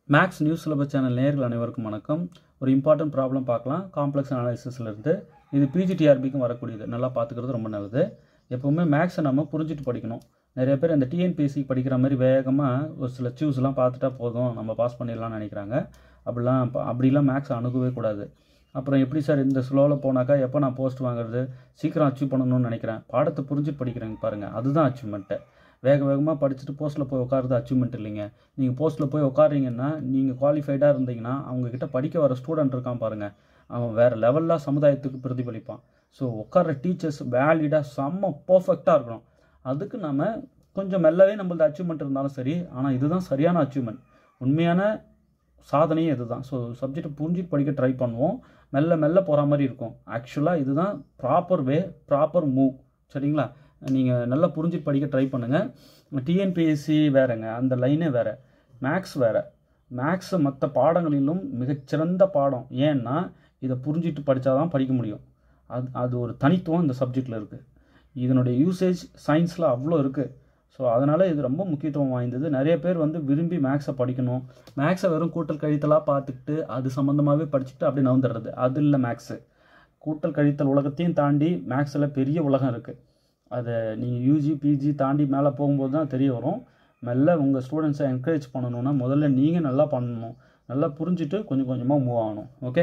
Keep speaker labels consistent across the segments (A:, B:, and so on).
A: maths news syllabus channel நேயர்கள் அனைவருக்கும் வணக்கம் ஒரு இம்பார்ட்டன்ட் ப்ராப்ளம் பார்க்கலாம் காம்ப்ளெக்ஸ் அனாலிசிஸ்லேருந்து இது பிஜிடிஆர்பிக்கும் வரக்கூடியது நல்லா பார்த்துக்கிறது ரொம்ப நல்லது எப்போவுமே மேக்ஸை நம்ம புரிஞ்சுட்டு படிக்கணும் நிறைய பேர் இந்த டிஎன்பிஎஸ்சி படிக்கிற மாதிரி வேகமாக ஒரு சில சூஸ்லாம் பார்த்துட்டா போதும் நம்ம பாஸ் பண்ணிடலாம்னு நினைக்கிறாங்க அப்படிலாம் ப- அப்படிலாம் மேக்ஸ் அணுகவே கூடாது அப்புறம் எப்படி சார் இந்த ஸ்லோவில் போனாக்கா எப்போ நான் போஸ்ட் வாங்குறது சீக்கிரம் அச்சீவ் பண்ணணும்னு நினைக்கிறேன் பாடத்தை புரிஞ்சுட்டு படிக்கிறேங்க பாருங்கள் அதுதான் அச்சீவ்மெண்ட்டு வேக வேகமாக படிச்சுட்டு போஸ்ட்டில் போய் உட்காருறது அச்சீவ்மெண்ட் இல்லைங்க நீங்கள் போஸ்ட்டில் போய் உட்காருறீங்கன்னா நீங்கள் குவாலிஃபைடாக இருந்தீங்கன்னா அவங்கக்கிட்ட படிக்க வர ஸ்டூடெண்ட் இருக்கான் பாருங்கள் அவன் வேறு லெவலில் சமுதாயத்துக்கு பிரதிபலிப்பான் ஸோ உட்கார்ற டீச்சர்ஸ் வேலிடாக செம்ம பர்ஃபெக்டாக இருக்கணும் அதுக்கு நம்ம கொஞ்சம் மெல்லவே நம்மளது அச்சீவ்மெண்ட் இருந்தாலும் சரி ஆனால் இதுதான் சரியான அச்சீவ்மெண்ட் உண்மையான சாதனையே இதுதான் ஸோ சப்ஜெக்ட் புரிஞ்சுட்டு படிக்க ட்ரை பண்ணுவோம் மெல்ல மெல்ல போகிற மாதிரி இருக்கும் ஆக்சுவலாக இதுதான் ப்ராப்பர் வே ப்ராப்பர் மூவ் சரிங்களா நீங்கள் நல்லா புரிஞ்சுட்டு படிக்க ட்ரை பண்ணுங்கள் டிஎன்பிஎஸ்சி வேறங்க அந்த லைனே வேறு மேக்ஸ் வேறு மேக்ஸ் மற்ற பாடங்களிலும் மிகச்சிறந்த பாடம் ஏன்னா இதை புரிஞ்சுட்டு படித்தா தான் படிக்க முடியும் அது அது ஒரு தனித்துவம் இந்த சப்ஜெக்டில் இருக்குது இதனுடைய யூசேஜ் சயின்ஸில் அவ்வளோ இருக்குது ஸோ அதனால் இது ரொம்ப முக்கியத்துவம் வாய்ந்தது நிறைய பேர் வந்து விரும்பி மேக்ஸை படிக்கணும் மேக்ஸை வெறும் கூட்டல் கழித்தலாக பார்த்துக்கிட்டு அது சம்மந்தமாகவே படிச்சுட்டு அப்படியே நவுந்துடுறது அது இல்லை மேக்ஸு கூட்டல் கழித்தல் உலகத்தையும் தாண்டி மேக்ஸில் பெரிய உலகம் இருக்குது அதை நீங்கள் யூஜி பிஜி தாண்டி மேலே போகும்போது தான் தெரிய வரும் மெல்ல உங்கள் ஸ்டூடெண்ட்ஸை என்கரேஜ் பண்ணணும்னா முதல்ல நீங்கள் நல்லா பண்ணணும் நல்லா புரிஞ்சுட்டு கொஞ்சம் கொஞ்சமாக மூவ் ஆகணும் ஓகே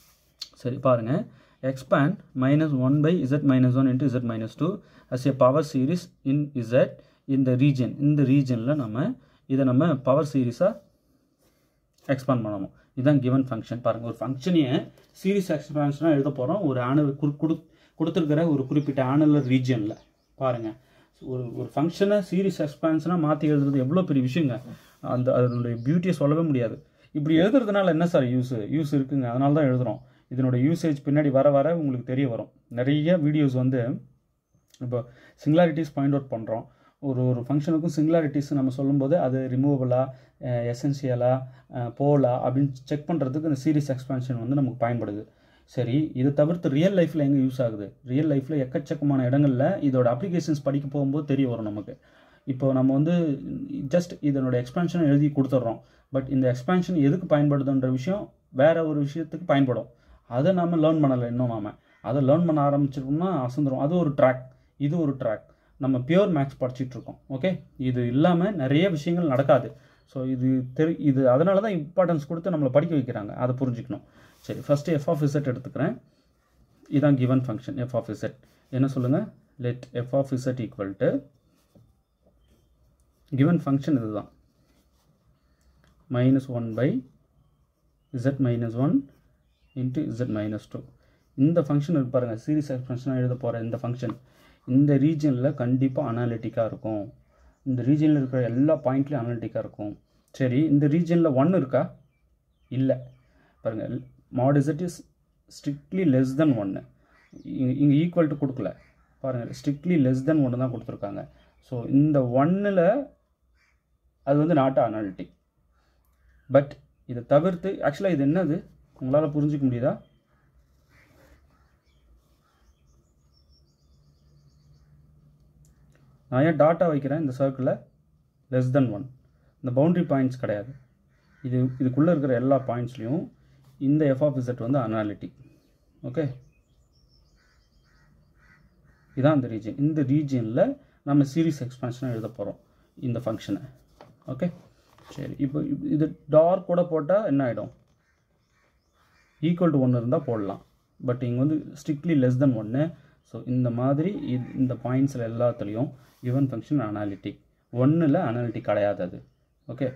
A: சரி பாருங்கள் expand minus one by Z minus one into Z minus two as a power series in Z இந்த ரீஜன் இந்த ரீஜனில் நம்ம இதை நம்ம பவர் சீரிஸாக எக்ஸ்பாண்ட் பண்ணணும் இதுதான் கிவன் ஃபங்க்ஷன் பாருங்கள் ஒரு ஃபங்க்ஷனையே சீரிஸ் எக்ஸ்பான்ஷனாக எழுத போகிறோம் ஒரு ஆனல் குடு கொடு கொடுத்துருக்கிற ஒரு குறிப்பிட்ட ஆனலர் ரீஜனில் பாருங்கள் ஒரு ஒரு ஃபங்க்ஷனை சீரிஸ் எக்ஸ்பான்ஷனாக மாற்றி எழுதுறது எவ்வளோ பெரிய விஷயங்க அந்த அதனுடைய பியூட்டியை சொல்லவே முடியாது இப்படி எழுதுறதுனால என்ன சார் யூஸ் யூஸ் இருக்குங்க அதனால தான் எழுதுகிறோம் இதனுடைய யூசேஜ் பின்னாடி வர வர உங்களுக்கு தெரிய வரும் நிறைய வீடியோஸ் வந்து இப்போ சிங்குலாரிட்டிஸ் பாயிண்ட் அவுட் பண்ணுறோம் ஒரு ஒரு ஃபங்க்ஷனுக்கும் சிங்குலாரிட்டிஸ் நம்ம சொல்லும்போது அது ரிமூவபிளா எசென்சியலா போலா அப்படின்னு செக் பண்ணுறதுக்கு இந்த சீரிஸ் எக்ஸ்பான்ஷன் வந்து நமக்கு பயன்படுது சரி இதை தவிர்த்து ரியல் லைஃப்பில் எங்கே யூஸ் ஆகுது ரியல் லைஃப்பில் எக்கச்சக்கமான இடங்களில் இதோட அப்ளிகேஷன்ஸ் படிக்க போகும்போது தெரிய வரும் நமக்கு இப்போ நம்ம வந்து ஜஸ்ட் இதனோட எக்ஸ்பான்ஷனை எழுதி கொடுத்துட்றோம் பட் இந்த எக்ஸ்பான்ஷன் எதுக்கு பயன்படுதுன்ற விஷயம் வேற ஒரு விஷயத்துக்கு பயன்படும் அதை நம்ம லேர்ன் பண்ணலை இன்னும் நாம அதை லேர்ன் பண்ண ஆரம்பிச்சிருக்கோம்னா அசந்துரும் அது ஒரு ட்ராக் இது ஒரு ட்ராக் நம்ம பியூர் மேக்ஸ் படிச்சிட்டு இருக்கோம் ஓகே இது இல்லாமல் நிறைய விஷயங்கள் நடக்காது ஸோ இது தெரி இது அதனால தான் இம்பார்ட்டன்ஸ் கொடுத்து நம்மளை படிக்க வைக்கிறாங்க அதை புரிஞ்சுக்கணும் சரி ஃபஸ்ட்டு எஃப் ஆஃப் இசட் எடுத்துக்கிறேன் இதான் given function F of Z என்ன சொல்லுங்கள் let F of Z equal to given function இதுதான் minus one by Z minus one into Z minus two இந்த ஃபங்க்ஷன் இருக்கு பாருங்கள் சீரிஸ் எக்ஸ்பென்ஷனாக எழுத போகிற இந்த ஃபங்க்ஷன் இந்த ரீஜனில் கண்டிப்பாக அனாலிட்டிக்காக இருக்கும் இந்த ரீஜனில் இருக்கிற எல்லா பாயிண்ட்லேயும் அனாலிட்டிக்காக இருக்கும் சரி இந்த ரீஜனில் ஒன் இருக்கா இல்லை பாருங்கள் mod Z is strictly less than ஒன்று இங்கே ஈக்குவல் டு கொடுக்கல பாருங்கள் ஸ்ட்ரிக்ட்லி லெஸ் தென் ஒன்று தான் கொடுத்துருக்காங்க ஸோ இந்த ஒன்னில் அது வந்து நாட் அனாலிட்டிக் பட் இதை தவிர்த்து ஆக்சுவலாக இது என்னது உங்களால் புரிஞ்சிக்க முடியுதா நான் ஏன் டாட்டா வைக்கிறேன் இந்த சர்க்கிளில் லெஸ் தென் ஒன் இந்த பவுண்டரி பாயிண்ட்ஸ் கிடையாது இது இதுக்குள்ளே இருக்கிற எல்லா பாயிண்ட்ஸ்லையும் இந்த எஃப் ஆஃப் இசட் வந்து அனாலிட்டிக் ஓகே இதான் இந்த ரீஜன் இந்த ரீஜனில் நம்ம சீரிஸ் எக்ஸ்பான்ஷனாக எழுத போகிறோம் இந்த ஃபங்க்ஷனை ஓகே சரி இப்போ இப்- இது டார்க் கூட போட்டால் என்ன ஆகிடும் ஈக்குவல் டு ஒன்று இருந்தால் போடலாம் பட் இங்கே வந்து ஸ்ட்ரிக்ட்லி லெஸ் தென் ஒன்று ஸோ இந்த மாதிரி இது இந்த பாயிண்ட்ஸில் எல்லாத்துலேயும் கிவன் ஃபங்க்ஷன் அனாலிட்டிக் ஒன்றில் அனாலிட்டிக் கிடையாது அது ஓகே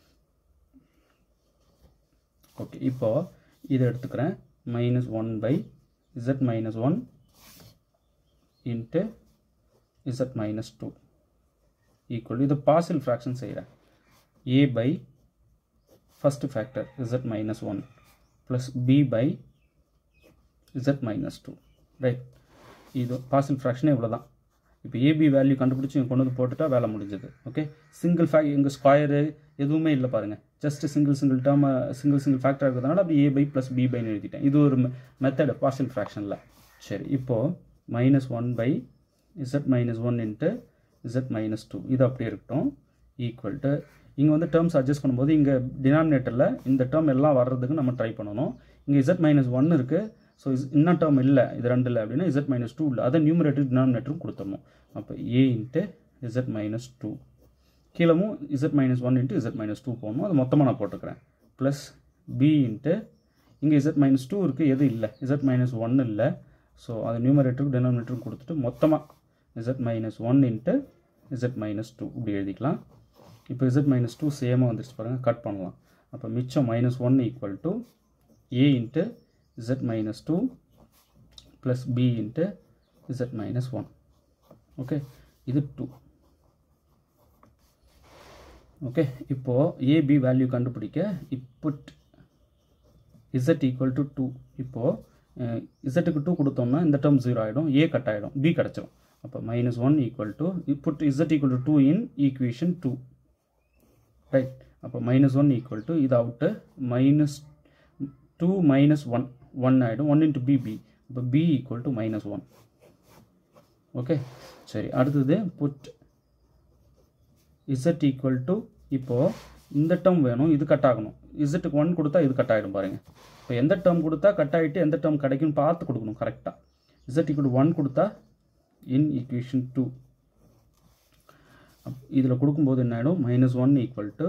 A: ஓகே இப்போ இதை எடுத்துக்கிறேன் minus one by Z minus one into Z minus two equal இது பார்சல் ஃப்ராக்ஷன் செய்கிறேன் A by first factor Z minus one plus B by Z minus two right இது பார்சல் ஃப்ராக்ஷனே இவ்வளோ தான் இப்போ ஏபி வேல்யூ கண்டுபிடிச்சி இங்க கொண்டு வந்து போட்டுட்டா வேலை முடிஞ்சது ஓகே சிங்கிள் ஃபேக் எங்கள் ஸ்கொயரு எதுவுமே இல்லை பாருங்கள் just single single term single single factor இருக்கிறதுனால அப்படி ஏ பை ப்ளஸ் பி பைன்னு எழுதிட்டேன் இது ஒரு மெத்தட் பார்சல் ஃப்ராக்ஷனில் சரி இப்போது minus one by Z minus one into Z minus two இது அப்படியே இருக்கட்டும் ஈக்குவல் டு இங்கே வந்து டேர்ம்ஸ் அட்ஜஸ்ட் பண்ணும்போது இங்கே டினாமினேட்டரில் இந்த டேர்ம் எல்லாம் வர்றதுக்கு நம்ம ட்ரை பண்ணணும் இங்கே இசட் மைனஸ் ஒன் இருக்குது ஸோ இஸ் இன்னும் டேர்ம் இல்லை இது ரெண்டு இல்லை அப்படின்னா இசட் மைனஸ் டூ இல்லை அதை நியூமரேட்டர் டினாமினேட்டரும் கொடுத்துடணும் அப்போ A into Z minus two கீழமும் Z minus one into Z minus two போடணும் அது மொத்தமாக நான் போட்டுக்கிறேன் ப்ளஸ் பி இன்ட்டு இங்கே இசட் மைனஸ் டூ இருக்குது எது இல்லை இசட் மைனஸ் ஒன் இல்லை ஸோ அது நியூமரேட்டருக்கு டினாமினேட்டருக்கு கொடுத்துட்டு மொத்தமாக Z minus one into Z minus two இப்படி எழுதிக்கலாம் இப்போ இசட் மைனஸ் டூ சேமாக வந்துச்சு பாருங்கள் கட் பண்ணலாம் அப்போ மிச்சம் minus one equal to A into Z minus two plus B into Z minus one okay இது டூ ஓகே இப்போது ஏபி வேல்யூ கண்டுபிடிக்க input Z equal to two இப்போது இசட்டுக்கு டூ கொடுத்தோம்னா இந்த டேர்ம் ஜீரோ ஆகிடும் ஏ கட் ஆகிடும் பி கிடச்சிரும் அப்போ minus one equal to put Z equal to two in equation two right அப்போ மைனஸ் ஒன் ஈக்குவல் டு இது out minus two minus one one ஆகிடும் ஒன் இன்ட்டு பிபி இப்போ B equal to minus one okay சரி அடுத்தது put Z equal to இப்போது இந்த term வேணும் இது கட் ஆகணும் இசட்டுக்கு ஒன் கொடுத்தா இது கட் ஆகிடும் பாருங்கள் இப்போ எந்த டேர்ம் கொடுத்தா கட் ஆகிட்டு எந்த டேர்ம் கிடைக்கும்னு பார்த்து கொடுக்கணும் கரெக்டாக இசட் ஈக்குவல் ஒன் கொடுத்தா இன் ஈக்குவேஷன் டூ இதில் கொடுக்கும்போது என்ன ஆகிடும் மைனஸ் ஒன் ஈக்குவல் டு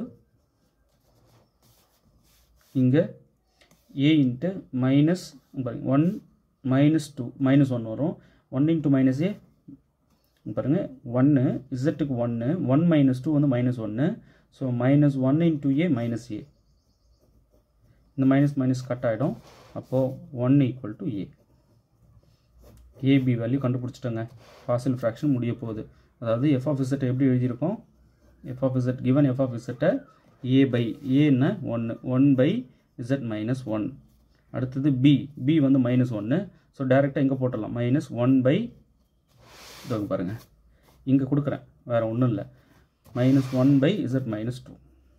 A: இங்கே ஏ இன்ட்டு மைனஸ் பாருங்க one minus two minus one வரும் ஒன் இன்ட்டு மைனஸ் ஏ பாருங்கள் ஒன்று இசட்டுக்கு ஒன்று ஒன் மைனஸ் டூ வந்து மைனஸ் ஒன்று so minus one into A minus A இந்த மைனஸ் மைனஸ் கட் ஆகிடும் அப்போது one equal to A AB value கண்டுபிடிச்சிட்டோங்க ஃபாசில் ஃப்ராக்ஷன் முடிய போகுது அதாவது எஃப் ஆஃப் இசட்டை எப்படி எழுதியிருக்கோம் F of Z given F of இசட்டை ஏ பை ஏன்னா ஒன்று one by Z minus one அடுத்தது பி பி வந்து மைனஸ் ஒன்று ஸோ டேரெக்டாக இங்கே போட்டுடலாம் மைனஸ் ஒன் பை இதோ பாருங்கள் இங்கே கொடுக்குறேன் வேறு ஒன்றும் இல்லை minus one by Z minus two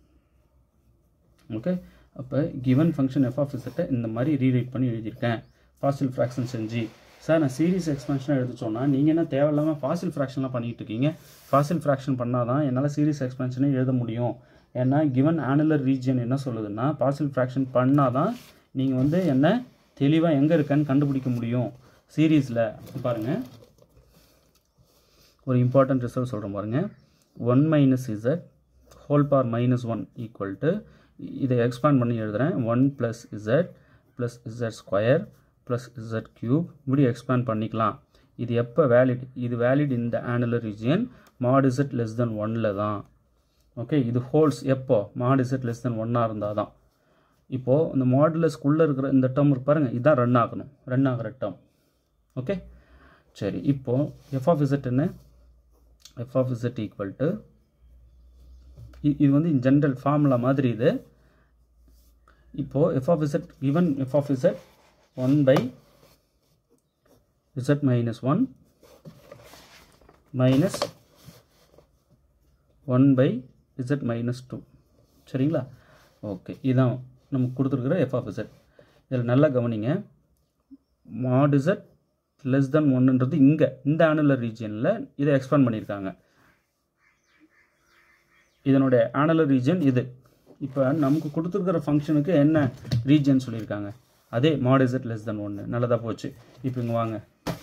A: okay அப்போ கிவன் ஃபங்க்ஷன் எஃப் ஆஃப் இசட்டை இந்த மாதிரி ரீரைட் பண்ணி எழுதியிருக்கேன் ஃபாசில் ஃப்ராக்ஷன் செஞ்சு சார் நான் சீரிஸ் எக்ஸ்பென்ஷனாக எடுத்து சொன்னால் நீங்கள் என்ன தேவையில்லாமல் ஃபாசில் ஃப்ராக்ஷன்லாம் பண்ணிகிட்டு இருக்கீங்க ஃபாசில் ஃப்ராக்ஷன் பண்ணால் தான் என்னால் சீரிஸ் எக்ஸ்பென்ஷனே எழுத முடியும் ஏன்னா கிவன் ஆனுலர் ரீஜியன் என்ன சொல்லுதுன்னா ஃபாசில் ஃப்ராக்ஷன் பண்ணால் தான் நீங்கள் வந்து என்ன தெளிவாக எங்கே இருக்கேன்னு கண்டுபிடிக்க முடியும் சீரீஸில் பாருங்கள் ஒரு இம்பார்ட்டன்ட் ரிசல்ட் சொல்கிறேன் பாருங்கள் one minus Z whole power minus one equal to இதை எக்ஸ்பேண்ட் பண்ணி எழுதுகிறேன் one plus Z plus Z square plus Z cube இப்படி எக்ஸ்பேண்ட் பண்ணிக்கலாம் இது எப்போ வேலிட் இது வேலிட் இந்த annular region mod Z less than ஒன்னில் தான் ஓகே இது ஹோல்ஸ் எப்போ மாட் இசட் லெஸ் தென் ஒன்னாக இருந்தால் தான் இப்போது இந்த மாடுலஸ்க்குள்ளே இருக்கிற இந்த டேர்ம் இருக்கு பாருங்கள் இதுதான் ரன் ஆகணும் ரன் ஆகிற டேர்ம் ஓகே சரி இப்போது எஃப் ஆஃப் இசட் என்ன F of Z equal to இது வந்து ஜென்ரல் ஃபார்முலா மாதிரி இது இப்போது F of Z given F of Z one by Z minus one minus one by Z minus two சரிங்களா ஓகே இதுதான் நமக்கு கொடுத்துருக்குற எஃப் ஆஃப் இசட் இதில் நல்லா கவனிங்க மாட் இசட் லெஸ் தென் ஒன்றுன்றது இங்கே இந்த ஆனுலர் ரீஜியனில் இதை எக்ஸ்பேண்ட் பண்ணியிருக்காங்க இதனுடைய ஆனலர் ரீஜன் இது இப்போ நமக்கு கொடுத்துருக்கிற ஃபங்க்ஷனுக்கு என்ன ரீஜன் சொல்லியிருக்காங்க அதே மாடிசட் லெஸ் தென் ஒன்று நல்லதாக போச்சு இப்போ இங்கே வாங்க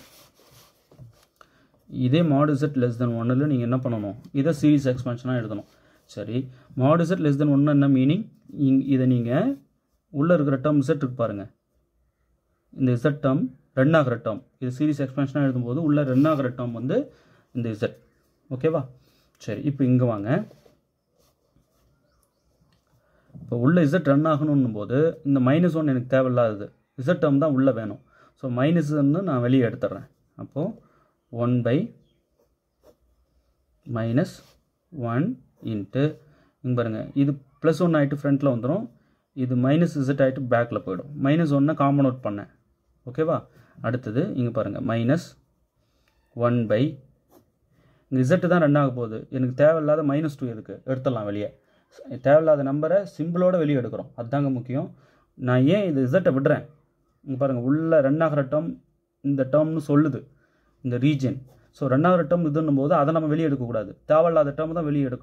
A: இதே மாடிசட் லெஸ் தென் ஒன்னில் நீங்கள் என்ன பண்ணணும் இதை சீரிஸ் எக்ஸ்பென்ஷனாக எழுதணும் சரி மாடிசட் லெஸ் தென் ஒன்று என்ன மீனிங் இங் இதை நீங்கள் உள்ளே இருக்கிற டேர்ம் இசட் இருக்கு பாருங்கள் இந்த இசட் டேர்ம் ரன் ஆகிற டேர்ம் இது சீரிஸ் எக்ஸ்பென்ஷனாக எழுதும்போது உள்ள ரன் ஆகிற டேர்ம் வந்து இந்த இசட் ஓகேவா சரி இப்போ இங்கே வாங்க இப்போ உள்ள இசட் ரன் ஆகணும் போது இந்த மைனஸ் ஒன் எனக்கு தேவையில்லாதது இசட் டேர்ம் தான் உள்ளே வேணும் ஸோ மைனஸ் வந்து நான் வெளியே எடுத்துட்றேன் அப்போது one by minus one into இங்கே பாருங்கள் இது ப்ளஸ் ஒன் ஆகிட்டு ஃப்ரண்ட்டில் வந்துடும் இது மைனஸ் இசட் ஆகிட்டு பேக்கில் போயிடும் மைனஸ் ஒன்னை காமன் அவுட் பண்ணேன் ஓகேவா அடுத்தது இங்கே பாருங்கள் மைனஸ் ஒன் பை இங்கே இசட்டு தான் ரன் ஆக போகுது எனக்கு தேவையில்லாத மைனஸ் டூ எதுக்கு எடுத்துடலாம் வெளியே தேவையில்லாத நம்பரை சிம்பிளோட வெளியே எடுக்கிறோம் அதுதாங்க முக்கியம் நான் ஏன் இது இசட்டை விடுறேன் இங்கே பாருங்கள் உள்ள ரன் ஆகிற டேர்ம் இந்த டேர்ம்னு சொல்லுது இந்த ரீஜன் ஸோ ரன் ஆகிற டேர்ம் இதுன்னும் போது அதை நம்ம வெளியே எடுக்கக்கூடாது தேவையில்லாத டேர்ம் தான் வெளியே எடுக்கணும்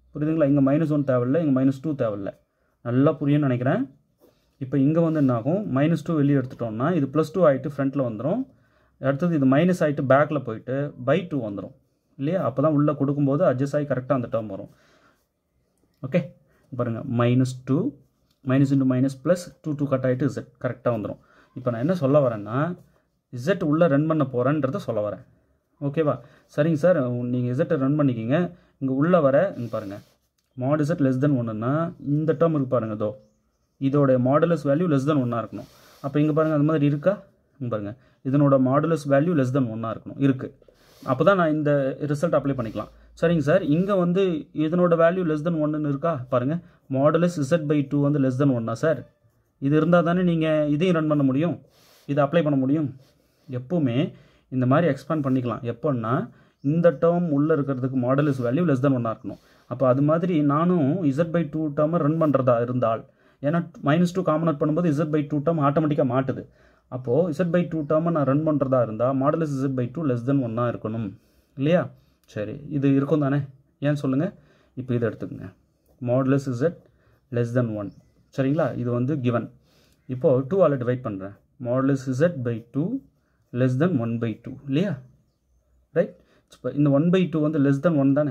A: புரியுதுங்களா இங்கே மைனஸ் ஒன் தேவையில்லை இங்கே மைனஸ் டூ தேவையில்லை நல்லா புரியும்னு நினைக்கிறேன் இப்போ இங்கே வந்து என்ன ஆகும் மைனஸ் டூ வெளியே எடுத்துட்டோம்னா இது ப்ளஸ் டூ ஆகிட்டு ஃப்ரண்ட்டில் வந்துடும் அடுத்தது இது மைனஸ் ஆகிட்டு பேக்கில் போயிட்டு பை டூ வந்துடும் இல்லையா அப்போ தான் உள்ளே கொடுக்கும்போது அட்ஜஸ்ட் ஆகி கரெக்டாக அந்த டேர்ம் வரும் ஓகே பாருங்கள் minus two minus into minus plus two two cut ஆகிட்டு இசட் கரெக்டாக வந்துடும் இப்போ நான் என்ன சொல்ல வரேன்னா இசட் உள்ளே ரன் பண்ண போகிறேன்றதை சொல்ல வரேன் ஓகேவா சரிங்க சார் நீங்கள் இசட்டை ரன் பண்ணிக்கிங்க இங்கே உள்ளே வர இங்கே பாருங்கள் மாட் இசட் லெஸ் தென் ஒன்றுனா இந்த டேர்ம் இருக்கு பாருங்கள் இதோ இதோட மாடுலஸ் வேல்யூ லெஸ் தென் ஒன்றா இருக்கணும் அப்போ இங்கே பாருங்கள் அந்த மாதிரி இருக்கா இங்கே பாருங்கள் இதனோட மாடுலஸ் வேல்யூ லெஸ் தென் ஒன்றா இருக்கணும் இருக்குது அப்போ தான் நான் இந்த ரிசல்ட் அப்ளை பண்ணிக்கலாம் சரிங்க சார் இங்கே வந்து இதனோட வேல்யூ லெஸ் தென் ஒன்றுன்னு இருக்கா பாருங்கள் மாடுலஸ் இசட் பை டூ வந்து லெஸ் தென் ஒன்னா சார் இது இருந்தால் தானே நீங்கள் இதையும் ரன் பண்ண முடியும் இதை அப்ளை பண்ண முடியும் எப்போவுமே இந்த மாதிரி எக்ஸ்பேண்ட் பண்ணிக்கலாம் எப்போன்னா இந்த டேர்ம் உள்ளே இருக்கிறதுக்கு மாடலஸ் வேல்யூ லெஸ் தென் ஒன்னாக இருக்கணும் அப்போ அது மாதிரி நானும் இசட் பை டூ டேர்மை ரன் பண்ணுறதா இருந்தால் ஏன்னா மைனஸ் டூ காமன் பண்ணும்போது இசட் பை டூ டேர்ம் ஆட்டோமேட்டிக்காக மாட்டுது அப்போது இசட் பை டூ டேர்மை நான் ரன் பண்ணுறதா இருந்தால் modulus Z by two less than ஒன்னாக இருக்கணும் இல்லையா சரி இது இருக்கும் தானே ஏன் சொல்லுங்கள் இப்போ இதை எடுத்துக்கோங்க modulus z less than one சரிங்களா இது வந்து கிவன் இப்போது டூ ஆல் டிவைட் பண்ணுறேன் modulus Z by two less than one by two இல்லையா ரைட் இப்போ இந்த ஒன் பை டூ வந்து லெஸ் தென் ஒன் தானே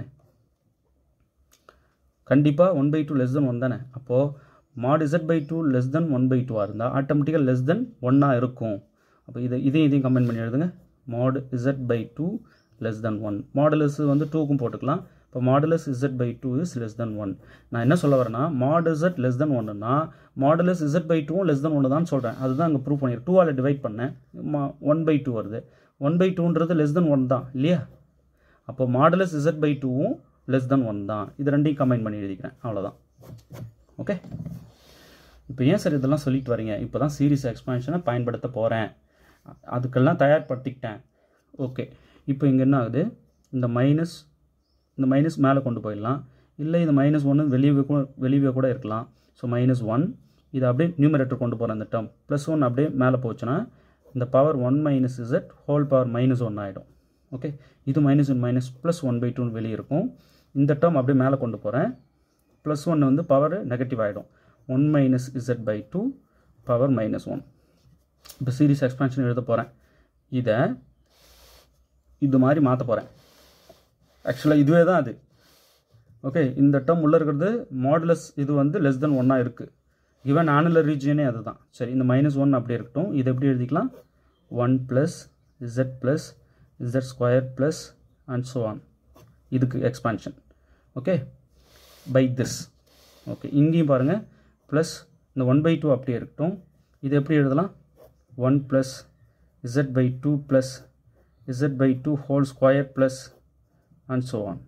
A: கண்டிப்பாக one by two less than one தானே அப்போது mod z by two less than one by டூவாக இருந்தால் ஆட்டோமேட்டிக்காக லெஸ் தென் ஒன்னாக இருக்கும் அப்போ இதை இதையும் இதையும் கமெண்ட் பண்ணி எழுதுங்க mod z by two less than one modulus வந்து டூக்கும் போட்டுக்கலாம் இப்போ modulus Z by two is less than one நான் என்ன சொல்ல வரேன்னா மாட் இசட் லெஸ் தென் ஒன்றுனா மாடலஸ் இசட் பை டூவும் லெஸ் தென் ஒன்று தான் சொல்கிறேன் அதுதான் அங்கே ப்ரூவ் பண்ணிடுறேன் டூவால் டிவைட் பண்ணேன் மா ஒன் பை டூ வருது ஒன் பை டூன்றது லெஸ் தென் ஒன் தான் இல்லையா அப்போ மாடலஸ் இசட் பை டூவும் லெஸ் தென் ஒன் தான் இது ரெண்டையும் கம்பைன் பண்ணி எழுதிக்கிறேன் அவ்வளோதான் ஓகே இப்போ ஏன் சார் இதெல்லாம் சொல்லிட்டு வரீங்க இப்போ தான் சீரிஸ் எக்ஸ்பான்ஷனை பயன்படுத்த போகிறேன் அதுக்கெல்லாம் தயார்படுத்திக்கிட்டேன் ஓகே இப்போ இங்கே என்ன ஆகுது இந்த மைனஸ் இந்த மைனஸ் மேலே கொண்டு போயிடலாம் இல்லை இந்த மைனஸ் ஒன்று வெளியே கூட வெளியே கூட இருக்கலாம் ஸோ மைனஸ் ஒன் இது அப்படியே நியூமரேட்டர் கொண்டு போகிறேன் இந்த டேர்ம் ப்ளஸ் ஒன் அப்படியே மேலே போச்சுன்னா இந்த power one minus Z whole power minus one ஆகிடும் ஓகே இது minus one minus plus one by டூன்னு வெளியே இருக்கும் இந்த டேர்ம் அப்படியே மேலே கொண்டு போகிறேன் ப்ளஸ் ஒன் வந்து பவர் நெகட்டிவ் ஆகிடும் one minus z by two power minus one இப்போ சீரிஸ் எக்ஸ்பான்ஷன் எழுத போகிறேன் இதை இது மாதிரி மாற்ற போகிறேன் ஆக்சுவலாக இதுவே தான் அது ஓகே இந்த டேர்ம் உள்ளே இருக்கிறது மாடுலஸ் இது வந்து லெஸ் தென் ஒன்னாக இருக்குது ஈவன் ஆனுலர் ரீஜியனே அதுதான் சரி இந்த மைனஸ் ஒன் அப்படியே இருக்கட்டும் இதை எப்படி எழுதிக்கலாம் one plus Z plus Z square plus and so on இதுக்கு expansion okay by this okay இங்கேயும் பாருங்கள் ப்ளஸ் இந்த ஒன் பை டூ அப்படியே இருக்கட்டும் இது எப்படி எழுதலாம் one plus z by two plus z by two whole square plus and so on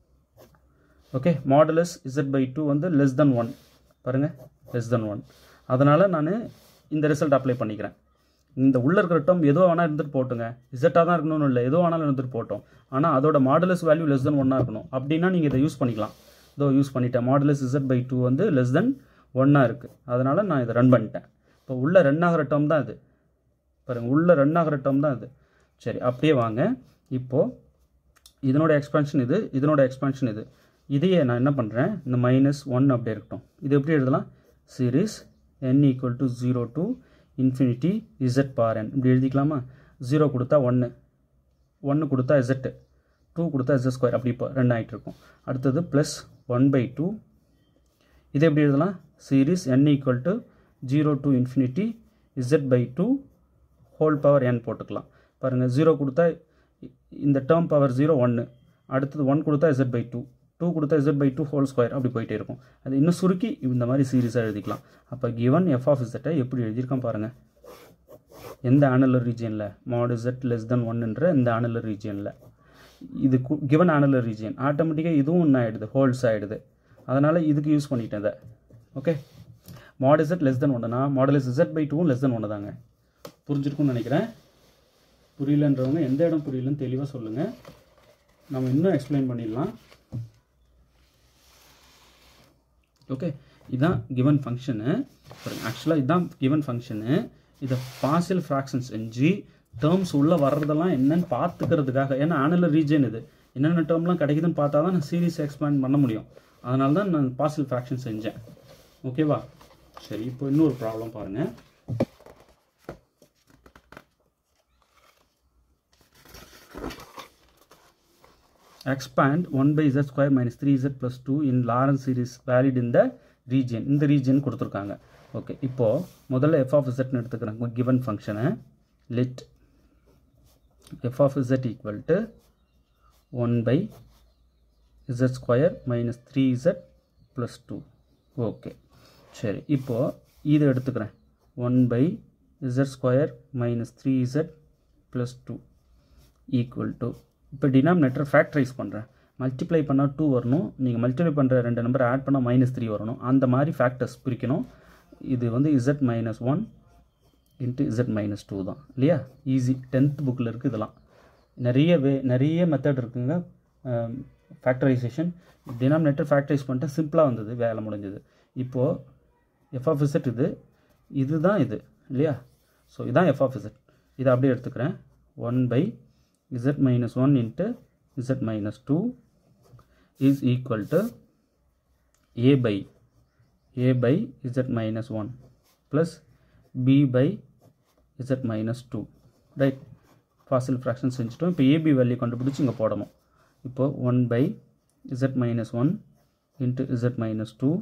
A: okay modulus Z by two வந்து லெஸ் தென் ஒன் பாருங்கள் லெஸ் தென் ஒன் அதனால் நான் இந்த ரிசல்ட் அப்ளை பண்ணிக்கிறேன் இந்த உள்ளே இருக்கிற டேர்ம் எதோ வேணால் இருந்துட்டு போட்டுங்க இசட்டாக தான் இருக்கணும்னு இல்லை எதோ வேணாலும் இருந்துட்டு போட்டோம் ஆனால் அதோட மாடலஸ் வேல்யூ லெஸ் தென் ஒன்னாக இருக்கணும் அப்படின்னா நீங்கள் இதை யூஸ் பண்ணிக்கலாம் இதோ யூஸ் பண்ணிட்டேன் மாடலஸ் இசட் பை டூ வந்து லெஸ் தென் ஒன்னாக இருக்குது அதனால் நான் இதை ரன் பண்ணிட்டேன் இப்போ உள்ளே ரன் ஆகிற டேர்ம் தான் இது பாருங்கள் உள்ளே ரன் ஆகிற டேர்ம் தான் இது சரி அப்படியே வாங்க இப்போது இதனோட எக்ஸ்பான்ஷன் இது இதனோட எக்ஸ்பான்ஷன் இது இதையே நான் என்ன பண்ணுறேன் இந்த மைனஸ் ஒன் அப்படியே இருக்கட்டும் இது எப்படி எழுதலாம் series n equal to zero to infinity z power n இப்படி எழுதிக்கலாமா ஜீரோ கொடுத்தா ஒன்று ஒன்று கொடுத்தா இசட்டு டூ கொடுத்தா இசட் ஸ்கொயர் அப்படி இப்போ ரெண்டு ஆகிட்டு இருக்கும் அடுத்தது ப்ளஸ் ஒன் பை டூ இதை எப்படி எழுதலாம் series n equal to zero to infinity z by two whole power n போட்டுக்கலாம் பாருங்கள் ஜீரோ கொடுத்தா இந்த டேர்ம் பவர் ஜீரோ ஒன்று அடுத்தது ஒன் கொடுத்தா இசட் பை டூ டூ கொடுத்தா z by two whole square அப்படி போயிட்டே இருக்கும் அது இன்னும் சுருக்கி இந்த மாதிரி சீரியஸாக எழுதிக்கலாம் அப்போ கிவன் எஃப் ஆஃப் இசட்டை எப்படி எழுதியிருக்கான் பாருங்கள் எந்த ஆனலர் ரீஜியனில் மாட் இசட் லெஸ் தென் ஒன்னுன்ற இந்த ஆனலர் ரீஜியனில் இது கிவன் ஆனலர் ரீஜியன் ஆட்டோமேட்டிக்காக இதுவும் ஒன்று ஆகிடுது ஹோல்ஸ் ஆகிடுது அதனால் இதுக்கு யூஸ் பண்ணிட்டேன் இதை okay mod Z less than ஒன்றுனா மாடல் இசட் பை டூவும் லெஸ் தென் ஒன்று தாங்க புரிஞ்சிருக்கும்னு நினைக்கிறேன் புரியலன்றவங்க எந்த இடம் புரியலன்னு தெளிவாக சொல்லுங்கள் நம்ம இன்னும் எக்ஸ்பிளைன் பண்ணிடலாம் ஓகே இதுதான் கிவன் ஃபங்க்ஷனு ஆக்சுவலாக இதுதான் கிவன் ஃபங்க்ஷனு இதை பார்சியல் ஃப்ராக்ஷன் செஞ்சு டேர்ம்ஸ் உள்ளே வர்றதெல்லாம் என்னன்னு பார்த்துக்கிறதுக்காக ஏன்னா ஆனலர் ரீஜன் இது என்னென்ன டேர்ம்லாம் கிடைக்குதுன்னு பார்த்தா தான் நான் சீரிஸ் எக்ஸ்பேண்ட் பண்ண முடியும் அதனால தான் நான் பார்சல் ஃப்ராக்ஷன் செஞ்சேன் ஓகேவா சரி இப்போ இன்னொரு ப்ராப்ளம் பாருங்கள் expand 1 by z square minus 3z plus 2 in Lorentz series valid in the region இந்த region கொடுத்துருக்காங்க ஓகே இப்போ முதல்ல f of z னு எடுத்துக்கிறாங்க given ஃபங்க்ஷனை let f of z equal to 1 by z square minus 3z plus 2 okay சரி இப்போ இதை எடுத்துக்கிறேன் 1 by z square minus 3z plus 2 equal to இப்போ டினாமினேட்டர் ஃபேக்டரைஸ் பண்ணுறேன் மல்டிப்ளை பண்ணால் டூ வரணும் நீங்கள் மல்டிப்ளை பண்ணுற ரெண்டு நம்பர் ஆட் பண்ணால் மைனஸ் த்ரீ வரணும் அந்த மாதிரி ஃபேக்டர்ஸ் பிரிக்கணும் இது வந்து z minus one into Z minus two தான் இல்லையா ஈஸி டென்த் புக்கில் இருக்குது இதெல்லாம் நிறைய வே நிறைய மெத்தட் இருக்குங்க ஃபேக்டரைசேஷன் டினாமினேட்டர் ஃபேக்டரைஸ் பண்ணிட்டு சிம்பிளாக வந்தது வேலை முடிஞ்சது இப்போது எஃப் ஆஃப் இசட் இது இதுதான் இது இல்லையா ஸோ இதான் எஃப் ஆஃப் இசட் இதை அப்படியே எடுத்துக்கிறேன் one by z minus 1 into z minus 2 is equal to a by a by z minus 1 plus b by z minus 2 right partial fraction செஞ்சுட்டோம் இப்போ ஏபி வேல்யூ கண்டுபிடிச்சி இங்கே போடணும் இப்போ one by Z minus one into Z minus two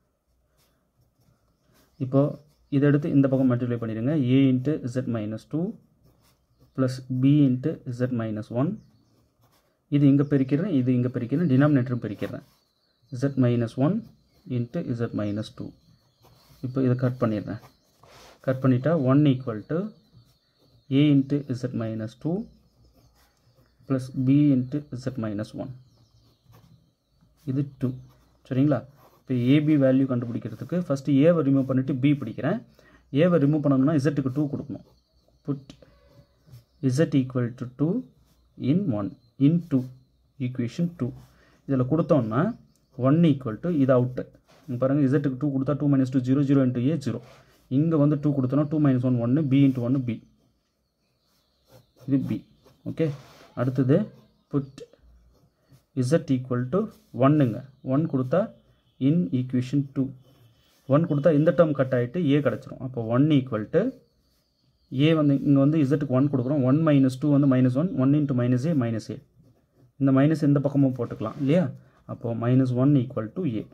A: இப்போது இதை எடுத்து இந்த பக்கம் மல்டிப்ளை பண்ணிடுங்க A into Z minus two plus B into Z minus one இது இங்கே பெருக்கிறேன் இது இங்கே பெருக்கிறேன் டினாமினேட்டரும் பெருக்கிறேன் z minus one into Z minus two இப்போ இதை கட் பண்ணிடுறேன் கட் பண்ணிட்டா one equal to A into Z minus two plus B into Z minus one இது டூ சரிங்களா இப்போ ஏபி வேல்யூ கண்டுபிடிக்கிறதுக்கு ஃபஸ்ட்டு ஏவை ரிமூவ் பண்ணிவிட்டு பி பிடிக்கிறேன் ஏவை ரிமூவ் பண்ணணும்னா இசட்டுக்கு டூ கொடுக்கணும் put z equal to 2 in 1 in 2 equation 2 இதில் கொடுத்தோம்னா 1 equal to இது அவுட்டு இங்கே பாருங்கள் இசட்டுக்கு டூ கொடுத்தா two minus two zero zero into A zero இங்கே வந்து டூ கொடுத்தோன்னா டூ மைனஸ் ஒன் ஒன்று பி இன்ட்டு ஒன்று பி இது பி ஓகே அடுத்தது புட் இசட் ஈக்குவல் டு ஒன்னுங்க ஒன் கொடுத்தா இன் ஈக்குவேஷன் டூ ஒன் கொடுத்தா இந்த டேர்ம் கட் ஆகிட்டு ஏ கிடச்சிரும் அப்போ ஒன் ஈக்குவல் டு ஏ வந்து இங்கே வந்து இசட்டுக்கு ஒன் கொடுக்குறோம் ஒன் மைனஸ் டூ வந்து minus one one into minus A minus A இந்த மைனஸ் எந்த பக்கமும் போட்டுக்கலாம் இல்லையா அப்போது minus one equal to A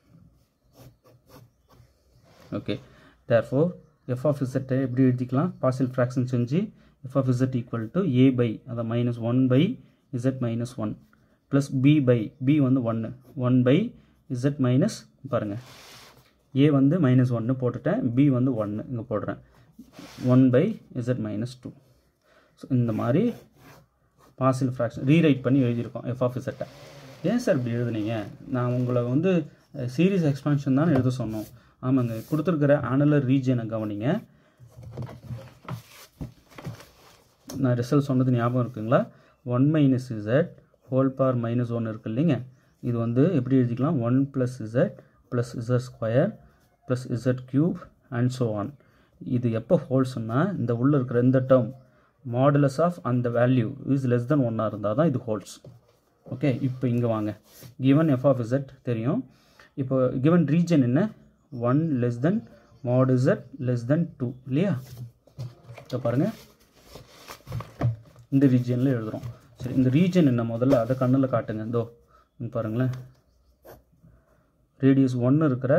A: okay therefore f of இசட்டை எப்படி எழுதிக்கலாம் பார்சல் ஃப்ராக்ஷன் செஞ்சு f of Z equal to A by அதை minus one by Z minus one plus B by B வந்து ஒன்று ஒன் பை இசட் மைனஸ் பாருங்கள் ஏ வந்து minus ஒன்று போட்டுட்டேன் பி வந்து ஒன்று இங்கே போடுறேன் one by Z minus two so இந்த மாதிரி பார்சல் ஃப்ராக்ஷன் ரீரைட் பண்ணி எழுதியிருக்கோம் எஃப் ஆஃப் இசட்டை ஏன் சார் இப்படி எழுதுனீங்க நான் உங்களை வந்து சீரியஸ் எக்ஸ்பான்ஷன் தான் எழுத சொன்னோம் ஆமாங்க கொடுத்துருக்கிற ஆனலர் ரீஜனை கவனிங்க நான் ரிசல்ட் சொன்னது ஞாபகம் இருக்குங்களா one minus Z whole power minus one இருக்கு இல்லைங்க இது வந்து எப்படி எழுதிக்கலாம் one plus Z plus Z square plus Z cube and so on இது எப்போ ஹோல்ஸ்னா இந்த உள்ளே இருக்கிற இந்த டேர்ம் மாடுலஸ் ஆஃப் அந்த வேல்யூ இஸ் லெஸ் தென் ஒன்னாக இருந்தால் தான் இது ஹோல்ஸ் ஓகே இப்போ இங்கே வாங்க கிவன் எஃப் ஆஃப் இசட் தெரியும் இப்போ கிவன் ரீஜன் என்ன one less than mod Z less than two இல்லையா இப்போ பாருங்கள் இந்த ரீஜனில் எழுதுகிறோம் சரி இந்த ரீஜன் என்ன முதல்ல அதை கண்ணில் காட்டுங்க இதோ இங்க பாருங்களேன் ரேடியஸ் ஒன்று இருக்கிற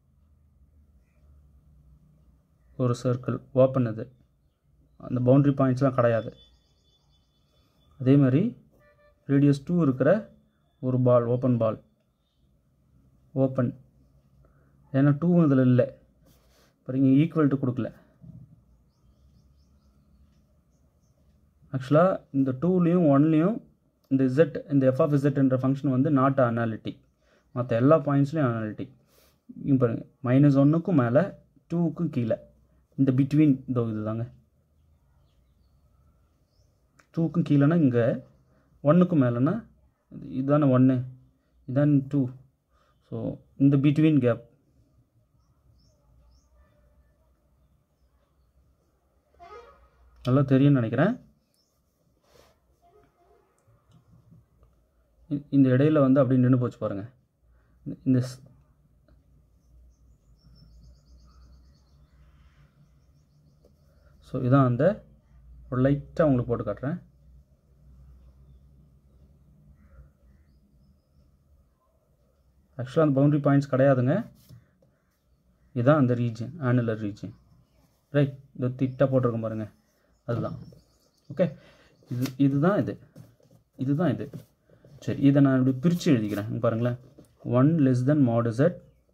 A: ஒரு சர்க்கிள் ஓப்பன் அது அந்த பவுண்ட்ரி பாயிண்ட்ஸ்லாம் கிடையாது அதே மாதிரி ரேடியஸ் டூ இருக்கிற ஒரு பால் ஓப்பன் பால் ஓப்பன் ஏன்னா டூ இதில் இல்லை பாருங்க ஈக்குவல் டு கொடுக்கல ஆக்சுவலாக இந்த டூலேயும் ஒன்லேயும் இந்த இசட் இந்த எஃப் ஆஃப் இசட்ன்ற ஃபங்க்ஷன் வந்து நாட் அனாலிட்டிக் மற்ற எல்லா பாயிண்ட்ஸ்லையும் அனாலிட்டிக் இங்கே பாருங்கள் மைனஸ் ஒன்றுக்கும் மேலே டூவுக்கும் கீழே இந்த பிட்வீன் இதோ இது தாங்க டூக்கும் கீழேனா இங்கே ஒன்றுக்கும் மேலேனா இதுதானே ஒன்று இதான் டூ ஸோ இந்த பிட்வீன் கேப் நல்லா தெரியும்னு நினைக்கிறேன் இ- இந்த இடையில வந்து அப்படி நின்று போச்சு பாருங்கள் இந்த ஸோ இதான் அந்த ஒரு லைட்டாக உங்களுக்கு போட்டு காட்டுறேன் ஆக்சுவலாக அந்த பவுண்டரி பாயிண்ட்ஸ் கிடையாதுங்க இதுதான் அந்த ரீஜன் ஆனுலர் ரீஜன் ரைட் இந்த திட்டாக போட்டிருக்கோம் பாருங்கள் அதுதான் ஓகே இது இதுதான் இது இதுதான் இது சரி இதை நான் இப்படி பிரித்து எழுதிக்கிறேன் இங்க பாருங்களேன் one less than mod z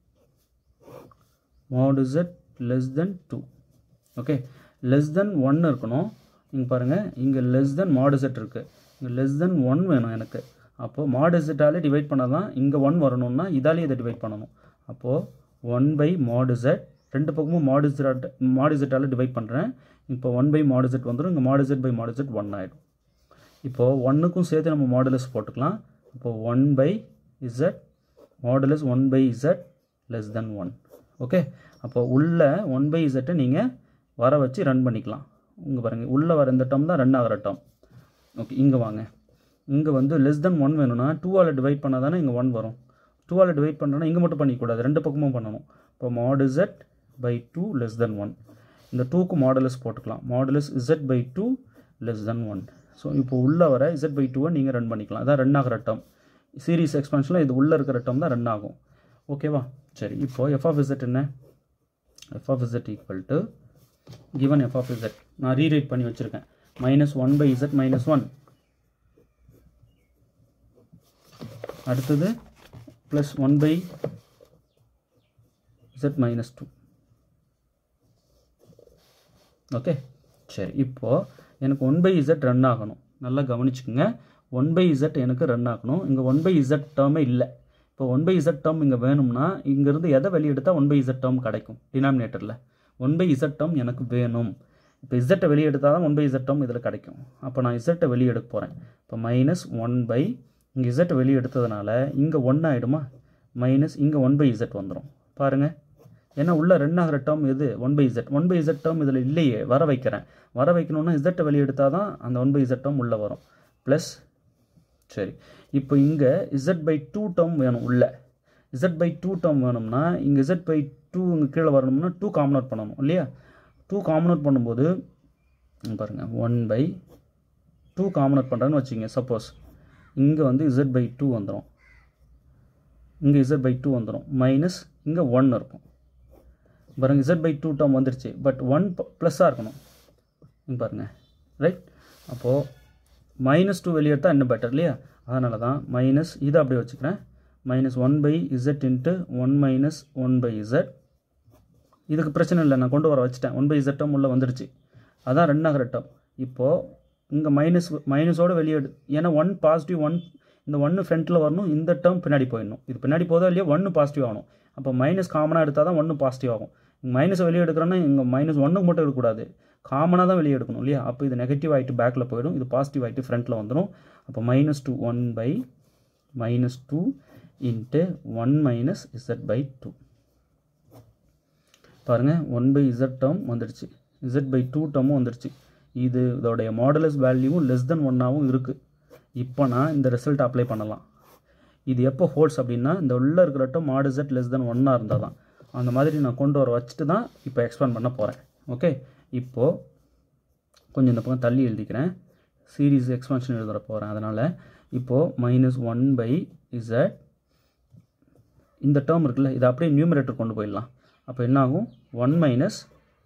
A: mod z less than two okay less than one இருக்கணும் இங்கே பாருங்கள் இங்கே லெஸ் தென் மாடுசெட் இருக்குது இங்கே லெஸ் தென் ஒன் வேணும் எனக்கு அப்போது மாடுசெட்டாலே டிவைட் பண்ணால் தான் இங்கே ஒன் வரணும்னா இதாலே இதை டிவைட் பண்ணணும் அப்போது ஒன் பை மாடுசெட் ரெண்டு பக்கமும் மாடுசெட் மாடுசெட்டால் டிவைட் பண்ணுறேன் இப்போ ஒன் பை மாடுசெட் வந்துடும் இங்கே மாடுசெட் பை மாடுசெட் ஒன் ஆகிடும் இப்போது ஒன்றுக்கும் சேர்த்து நம்ம மாடுலஸ் போட்டுக்கலாம் இப்போது one by z modulus one by z less than one okay அப்போ உள்ள ஒன் பை இசட்டை நீங்கள் வர வச்சு ரன் பண்ணிக்கலாம் இங்கே பாருங்கள் உள்ளே வர இந்த டேர்ம் தான் ரன் ஆகிற டேர்ம் ஓகே இங்கே வாங்க இங்கே வந்து லெஸ் தென் ஒன் வேணும்னா டூவால் டிவைட் பண்ணால் தானே இங்கே ஒன் வரும் டூவால் டிவைட் பண்ணுறோன்னா இங்கே மட்டும் பண்ணிக்கூடாது ரெண்டு பக்கமும் பண்ணணும் இப்போ mod z by two less than one இந்த டூக்கு மாடுலஸ் போட்டுக்கலாம் modulus Z by two less than one so இப்போ உள்ளே வர இசட் பை டூவை நீங்கள் ரன் பண்ணிக்கலாம் அதான் ரன் ஆகிற டேர்ம் சீரிஸ் எக்ஸ்பென்ஷனில் இது உள்ளே இருக்கிற டேர்ம் தான் ரன் ஆகும் ஓகேவா சரி இப்போது எஃப் ஆஃப் இசட் என்ன F of Z equal to given F of z நான் ரீரைட் பண்ணி வச்சுருக்கேன் minus one by Z minus one அடுத்தது plus one by Z minus two okay சரி இப்போது எனக்கு ஒன் பை இசட் ரன் ஆகணும் நல்லா கவனிச்சுக்கோங்க ஒன் பை இசட் எனக்கு ரன் ஆகணும் இங்கே ஒன் பை இசட் டேர்மே இல்லை இப்போ ஒன் பை இசட் டேர்ம் இங்கே வேணும்னா இங்கேருந்து எதை வெளியெடுத்தால் ஒன் பை இசட் டேர்ம் கிடைக்கும் டினாமினேட்டரில் ஒன் பை இசட் டேர்ம் எனக்கு வேணும் இப்போ இசட்டை வெளியே எடுத்தால் தான் ஒன் பை இசட் டேர்ம் இதில் கிடைக்கும் அப்போ நான் இசட்டை வெளியே எடுக்க போகிறேன் இப்போ மைனஸ் ஒன் பை இங்கே இசட்டை வெளியே எடுத்ததுனால இங்கே ஒன் ஆகிடுமா மைனஸ் இங்கே ஒன் பை இசட் வந்துடும் பாருங்கள் ஏன்னா உள்ள ரன் ஆகிற டேர்ம் இது one by z one by z term இதில் இல்லையே வர வைக்கிறேன் வர வைக்கணும்னா இசட்டை வெளியே எடுத்தால் தான் அந்த ஒன் பை இசட் டேர்ம் உள்ளே வரும் ப்ளஸ் சரி இப்போ இங்கே இசட் பை டூ டேர்ம் வேணும் உள்ள இசட் பை டூ டேர்ம் வேணும்னா இங்கே இசட் பை டூ இங்கே கீழே வரணும்னா டூ காமன் அவுட் பண்ணணும் இல்லையா டூ காமன் அவுட் பண்ணும்போது இங்க பாருங்கள் one by two common out பண்ணுறேன்னு வச்சுங்க சப்போஸ் இங்கே வந்து இசட் பை டூ வந்துடும் இங்கே இசட் பை டூ வந்துடும் மைனஸ் இங்கே ஒன் இருக்கும் பாருங்க இசட் பை டூ டேர்ம் வந்துருச்சு பட் ஒன் ப்ளஸ்ஸாக இருக்கணும் இங்கே பாருங்கள் ரைட் அப்போது மைனஸ் டூ வெளியே எடுத்தால் இன்னும் பெட்டர் இல்லையா அதனால தான் மைனஸ் இதை அப்படியே வச்சுக்கிறேன் minus one by z into one minus one by z இதுக்கு பிரச்சனை இல்லை நான் கொண்டு வர வச்சுட்டேன் ஒன் பை இசட் டேர்ம் உள்ளே வந்துருச்சு அதான் ரெண்டு ஆகிற டேர்ம் இப்போது இங்கே மைனஸ் மைனஸோடு வெளியே எடு ஏன்னா ஒன் பாசிட்டிவ் ஒன் இந்த ஒன்று ஃப்ரண்ட்டில் வரணும் இந்த டேர்ம் பின்னாடி போயிடணும் இது பின்னாடி போதோ இல்லையா ஒன்று பாசிட்டிவ் ஆகணும் அப்போ மைனஸ் காமனாக எடுத்தால் தான் ஒன்று பாசிட்டிவ் ஆகும் மைனஸை வெளியே எடுக்கிறோன்னா இங்கே மைனஸ் ஒன்றுக்கு மட்டும் எடுக்கக்கூடாது காமனாக தான் வெளியே எடுக்கணும் இல்லையா அப்போ இது நெகட்டிவ் ஆகிட்டு பேக்கில் போயிடும் இது பாசிட்டிவ் ஆகிட்டு ஃப்ரண்ட்டில் வந்துடும் அப்போ minus two one by minus two into one minus z by two பாருங்கள் ஒன் பை இசட் டேர்ம் வந்துடுச்சு இசட் பை டூ டேர்மும் வந்துடுச்சு இது இதோடைய மாடலஸ் வேல்யூவும் லெஸ் தென் ஒன்னாகவும் இருக்குது இப்போ நான் இந்த ரிசல்ட் அப்ளை பண்ணலாம் இது எப்போ ஹோல்ஸ் அப்படின்னா இந்த உள்ள இருக்கிற டேர்ம் மாடு இசட் லெஸ் தென் ஒன்னாக இருந்தால் தான் அந்த மாதிரி நான் கொண்டு வர வச்சுட்டு தான் இப்போ எக்ஸ்பேண்ட் பண்ண போகிறேன் ஓகே இப்போது கொஞ்சம் இந்த பக்கம் தள்ளி எழுதிக்கிறேன் சீரீஸ் எக்ஸ்பென்ஷன் எழுதுற போகிறேன் அதனால் இப்போது மைனஸ் ஒன் பை இசட் இந்த டேர்ம் இருக்குல்ல இதை அப்படியே நியூமரேட்டர் கொண்டு போயிடலாம் அப்போ என்ன ஆகும் one minus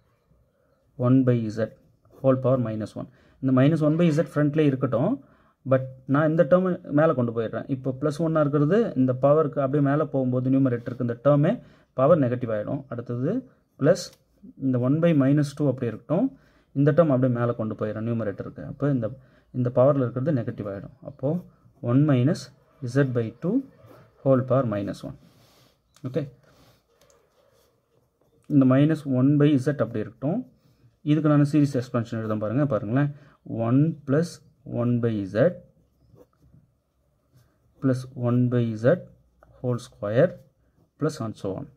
A: one by z whole power minus one இந்த மைனஸ் ஒன் பை இசட் ஃப்ரண்ட்லேயே இருக்கட்டும் பட் நான் இந்த டேர்ம் மேலே கொண்டு போயிடுறேன் இப்போ ப்ளஸ் ஒன்னாக இருக்கிறது இந்த பவருக்கு அப்படியே மேலே போகும்போது நியூமரேட்டருக்கு இந்த டேர்மே பவர் நெகட்டிவ் ஆகிடும் அடுத்தது ப்ளஸ் இந்த ஒன் பை மைனஸ் டூ அப்படி இருக்கட்டும் இந்த டேர்ம் அப்படியே மேலே கொண்டு போயிடுறேன் நியூமரேட்டருக்கு அப்போ இந்த இந்த பவரில் இருக்கிறது நெகட்டிவ் ஆகிடும் அப்போது one minus z by two whole power minus one okay இந்த மைனஸ் ஒன் பை இசட் அப்படி இருக்கட்டும் இதுக்கு நான் சீரிஸ் எக்ஸ்பென்ஷன் எழுத பாருங்கள் பாருங்களேன் one plus one by z plus one by z whole square plus on so one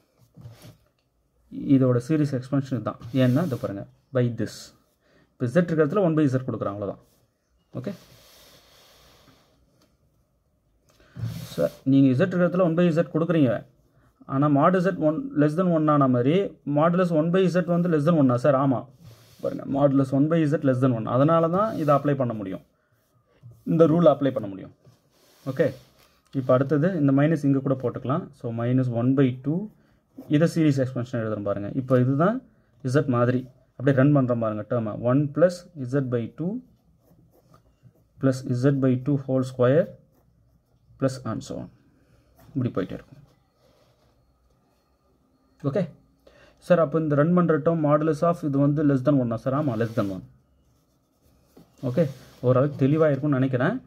A: இதோட series expansion இதுதான் ஏன்னா இதை பாருங்கள் பை திஸ் இப்போ இசட் இருக்கிறதுல ஒன் பை இசட் கொடுக்குறேன் அவ்வளோதான் ஓகே சார் நீங்கள் இசட் இடத்துல ஒன் பை இசட் கொடுக்குறீங்க ஆனால் மாடு z one less than one ஆன மாதிரி மாடுலஸ் ஒன் பை இசட் வந்து லெஸ் தென் ஒன்னா சார் ஆமாம் பாருங்கள் modulus one by z less than one அதனால தான் இதை அப்ளை பண்ண முடியும் இந்த ரூல் அப்ளை பண்ண முடியும் ஓகே இப்போ அடுத்தது இந்த மைனஸ் இங்கே கூட போட்டுக்கலாம் so minus one by two இதை சீரிஸ் எக்ஸ்பென்ஷன் எழுதுறேன் பாருங்கள் இப்போ இதுதான் இசட் மாதிரி அப்படியே ரன் பண்ணுறேன் பாருங்கள் டேர்மை one plus z by two plus z by two whole square plus and so இப்படி போயிட்டே இருக்கும் ஓகே சார் அப்போ இந்த ரன் பண்ணுற டேர்ம் மாடுலஸ் ஆஃப் இது வந்து லெஸ் தென் ஒன்னா சார் ஆமாம் லெஸ் தென் ஒன் ஓகே ஓரளவுக்கு தெளிவாக இருக்கும்னு நினைக்கிறேன்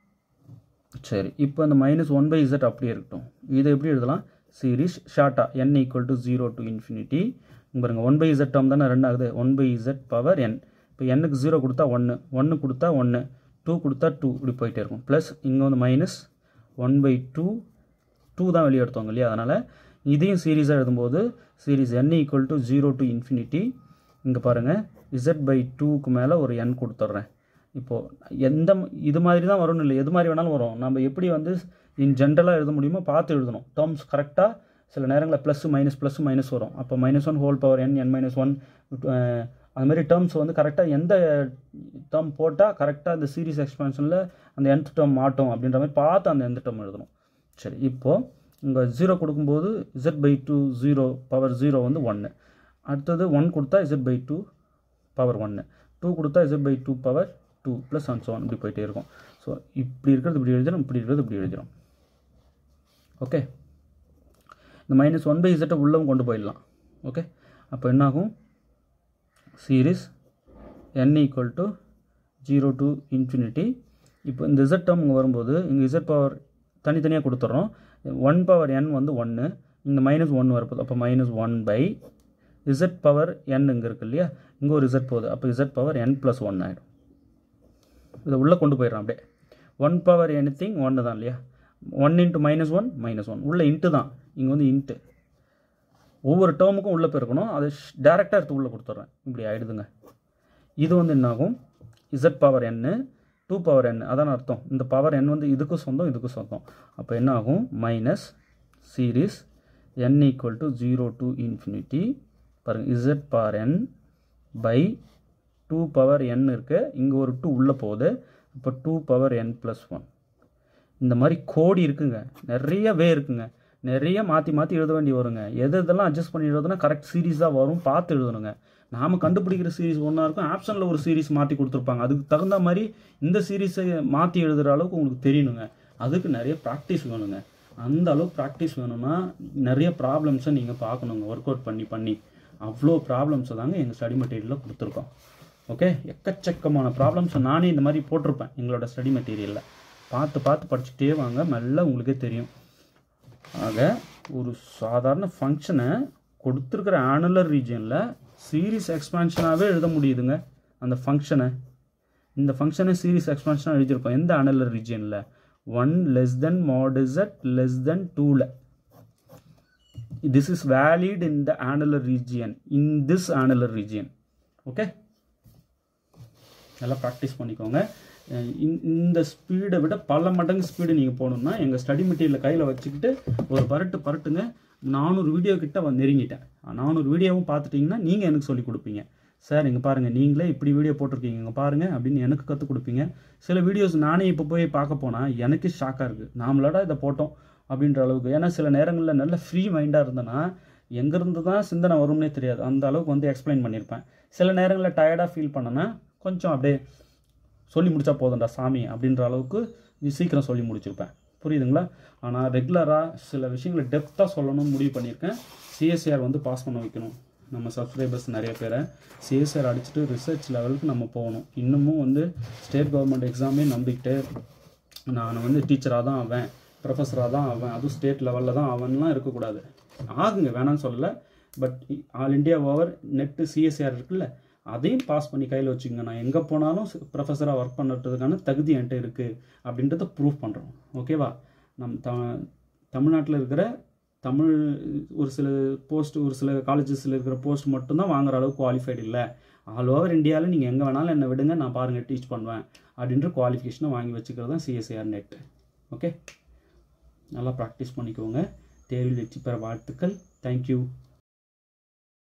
A: சரி இப்போ இந்த மைனஸ் ஒன் பை இசட் அப்படியே இருக்கட்டும் இதை எப்படி எழுதலாம் சீரீஸ் ஷார்ட்டாக n equal to zero to infinity பாருங்க ஒன் பை இசட் டேர்ம் தானே ரெண்டு ஆகுது one by z power n இப்போ எண்ணுக்கு ஜீரோ கொடுத்தா ஒன்று ஒன்று கொடுத்தா ஒன்று டூ கொடுத்தா டூ இப்படி போயிட்டே இருக்கும் ப்ளஸ் இங்கே வந்து minus one by two two தான் வெளியே எடுத்தோங்க இல்லையா அதனால் இதையும் சீரீஸாக எழுதும்போது series n equal to zero to infinity இங்கே பாருங்கள் இசட் பை டூக்கு மேலே ஒரு என் கொடுத்துட்றேன் இப்போது எந்த இது மாதிரி தான் வரும்னு இல்லை எது மாதிரி வேணாலும் வரும் நம்ம எப்படி வந்து இன் ஜென்ரலாக எழுத முடியுமோ பார்த்து எழுதணும் டேர்ம்ஸ் கரெக்டாக சில நேரங்களில் ப்ளஸ் மைனஸ் ப்ளஸ் மைனஸ் வரும் அப்போ minus one whole power n n minus one அது மாதிரி டேர்ம்ஸ் வந்து கரெக்டாக எந்த டேர்ம் போட்டால் கரெக்டாக இந்த சீரிஸ் எக்ஸ்பான்ஷனில் அந்த nth டேர்ம் மாட்டோம் அப்படின்ற மாதிரி பார்த்து அந்த எந்த டேர்ம் எழுதணும் சரி இப்போது இங்கே ஜீரோ கொடுக்கும்போது z by two zero power zero வந்து ஒன்று அடுத்தது ஒன் கொடுத்தா இசட் பை டூ பவர் ஒன்று டூ கொடுத்தா z by two power two plus one one இப்படி போயிட்டே இருக்கும் ஸோ இப்படி இருக்கிறது இப்படி எழுதிடும் இப்படி இருக்கிறது இப்படி எழுதிடும் ஓகே இந்த மைனஸ் ஒன் பை இசட்டை உள்ளவும் கொண்டு போயிடலாம் ஓகே அப்போ என்னாகும் series n equal to zero to infinity இப்போ இந்த இசட் டேர்ம் இங்கே வரும்போது இங்கே இசட் பவர் தனித்தனியாக கொடுத்துட்றோம் ஒன் பவர் n வந்து ஒன்று இந்த மைனஸ் ஒன் வரப்போகுது அப்போ minus one by z power n இங்கே இருக்கு இல்லையா இங்கே ஒரு இசட் போகுது அப்போ z power n plus one ஆகிடும் இதை உள்ளே கொண்டு போயிடலாம் அப்படியே ஒன் பவர் எனி திங் ஒன்று தான் இல்லையா one into minus one minus one உள்ள இன்ட்டு தான் இங்கே வந்து இன்ட்டு ஒவ்வொரு டேர்முக்கும் உள்ளே போயிருக்கணும் அதை டேரெக்டாக எடுத்து உள்ளே கொடுத்துட்றேன் இப்படி ஆகிடுதுங்க இது வந்து என்னாகும் இசட் பவர் என்னு டூ பவர் என் அதான் அர்த்தம் இந்த பவர் என் வந்து இதுக்கும் சொந்தம் இதுக்கும் சொந்தம் அப்போ என்ன ஆகும் minus series n equal to zero to infinity பாருங்கள் z power n by two power n இருக்கு இங்கே ஒரு டூ உள்ளே போகுது இப்போ two power n plus one இந்த மாதிரி கோடி இருக்குங்க நிறைய வே இருக்குங்க நிறைய மாற்றி மாற்றி எழுத வேண்டி வருங்க எது இதெல்லாம் அட்ஜஸ்ட் பண்ணி எழுதுனா கரெக்ட் சீரீஸ் தான் வரும் பார்த்து எழுதணுங்க நாம் கண்டுபிடிக்கிற சீரிஸ் ஒன்றா இருக்கும் ஆப்ஷனில் ஒரு சீரிஸ் மாற்றி கொடுத்துருப்பாங்க அதுக்கு தகுந்த மாதிரி இந்த சீரீஸை மாற்றி எழுதுகிற அளவுக்கு உங்களுக்கு தெரியணுங்க அதுக்கு நிறைய ப்ராக்டிஸ் வேணுங்க அந்த அளவுக்கு ப்ராக்டிஸ் வேணும்னா நிறைய ப்ராப்ளம்ஸை நீங்கள் பார்க்கணுங்க ஒர்க் அவுட் பண்ணி பண்ணி அவ்வளோ ப்ராப்ளம்ஸை தாங்க எங்கள் ஸ்டடி மெட்டீரியலில் கொடுத்துருக்கோம் ஓகே எக்கச்சக்கமான ப்ராப்ளம்ஸை நானே இந்த மாதிரி போட்டிருப்பேன் எங்களோட ஸ்டடி மெட்டீரியலில் பார்த்து பார்த்து படிச்சுட்டே வாங்க மெல்ல உங்களுக்கே தெரியும் ஆக ஒரு சாதாரண ஃபங்க்ஷனை கொடுத்துருக்கிற ஆனுலர் ரீஜனில் சீரிஸ் எக்ஸ்பான்ஷனாகவே எழுத முடியுதுங்க அந்த ஃபங்க்ஷனை இந்த ஃபங்க்ஷனை சீரிஸ் எக்ஸ்பான்ஷனாக எழுதியிருக்கோம் எந்த ஆனுலர் ரீஜனில் one less than mod z less than டூவில் this is valid in the annular region in this annular region okay நல்லா ப்ராக்டிஸ் பண்ணிக்கோங்க அஹ் இந்த- இந்த ஸ்பீடை விட பல மடங்கு ஸ்பீடு நீங்கள் போகணும்னா எங்கள் ஸ்டடி மெட்டீரியல் கையில் வச்சுக்கிட்டு ஒரு பரட்டு பரட்டுங்க நானூறு வீடியோ கிட்ட வந்து நெருங்கிட்டேன் நானூறு வீடியோவும் பார்த்துட்டிங்கன்னா நீங்கள் எனக்கு சொல்லி கொடுப்பீங்க சார் இங்கே பாருங்கள் நீங்களே இப்படி வீடியோ போட்டிருக்கீங்க இங்கே பாருங்கள் அப்படின்னு எனக்கு கற்றுக் கொடுப்பீங்க சில வீடியோஸ் நானே இப்போ போய் பார்க்க போனால் எனக்கு ஷாக்காக இருக்குது நாமளோட இதை போட்டோம் அப்படின்ற அளவுக்கு ஏன்னா சில நேரங்களில் நல்ல ஃப்ரீ மைண்டாக இருந்தேன்னா எங்கேருந்து தான் சிந்தனை வரும்னே தெரியாது அந்த அளவுக்கு வந்து எக்ஸ்பிளைன் பண்ணியிருப்பேன் சில நேரங்களில் டயர்டாக ஃபீல் பண்ணேன்னா கொஞ்சம் அப்படியே சொல்லி முடிச்சா போதும்டா சாமி அப்படின்ற அளவுக்கு இது சீக்கிரம் சொல்லி முடிச்சிருப்பேன் புரியுதுங்களா ஆனால் ரெகுலராக சில விஷயங்களை டெப்த்தாக சொல்லணும்னு முடிவு பண்ணியிருக்கேன் சிஎஸ்ஆர் வந்து பாஸ் பண்ண வைக்கணும் நம்ம சப்ஸ்கிரைபர்ஸ் நிறைய பேரை சிஎஸ்ஆர் அடிச்சுட்டு ரிசர்ச் லெவலுக்கு நம்ம போகணும் இன்னமும் வந்து ஸ்டேட் கவர்மெண்ட் எக்ஸாமே நம்பிக்கிட்டு நான் வந்து டீச்சராக தான் ஆவேன் ப்ரொஃபஸராக தான் ஆவேன் அதுவும் ஸ்டேட் லெவலில் தான் ஆவேன்லாம் இருக்கக்கூடாது ஆகுங்க வேணாம்னு சொல்லலை but all India over net CSR இருக்குல்ல அதையும் பாஸ் பண்ணி கையில் வச்சுக்கோங்க நான் எங்கே போனாலும் ப்ரொஃபஸராக ஒர்க் பண்ணுறதுக்கான தகுதி என்கிட்ட இருக்குது அப்படின்றத ப்ரூவ் பண்ணுறோம் ஓகேவா நம் த தமிழ்நாட்டில் இருக்கிற தமிழ் ஒரு சில போஸ்ட் ஒரு சில காலேஜஸில் இருக்கிற போஸ்ட் மட்டும்தான் வாங்குற அளவுக்கு குவாலிஃபைடு இல்லை ஆல் ஓவர் இந்தியாவில் நீங்கள் எங்கே வேணாலும் என்னை விடுங்க நான் பாருங்கள் டீச் பண்ணுவேன் அப்படின்ற குவாலிஃபிகேஷனை வாங்கி வச்சுக்கிறது தான் சிஎஸ்ஏஆர் நெட் ஓகே நல்லா ப்ராக்டிஸ் பண்ணிக்கோங்க தேர்வில் வெற்றி பெற வாழ்த்துக்கள் தேங்க்யூ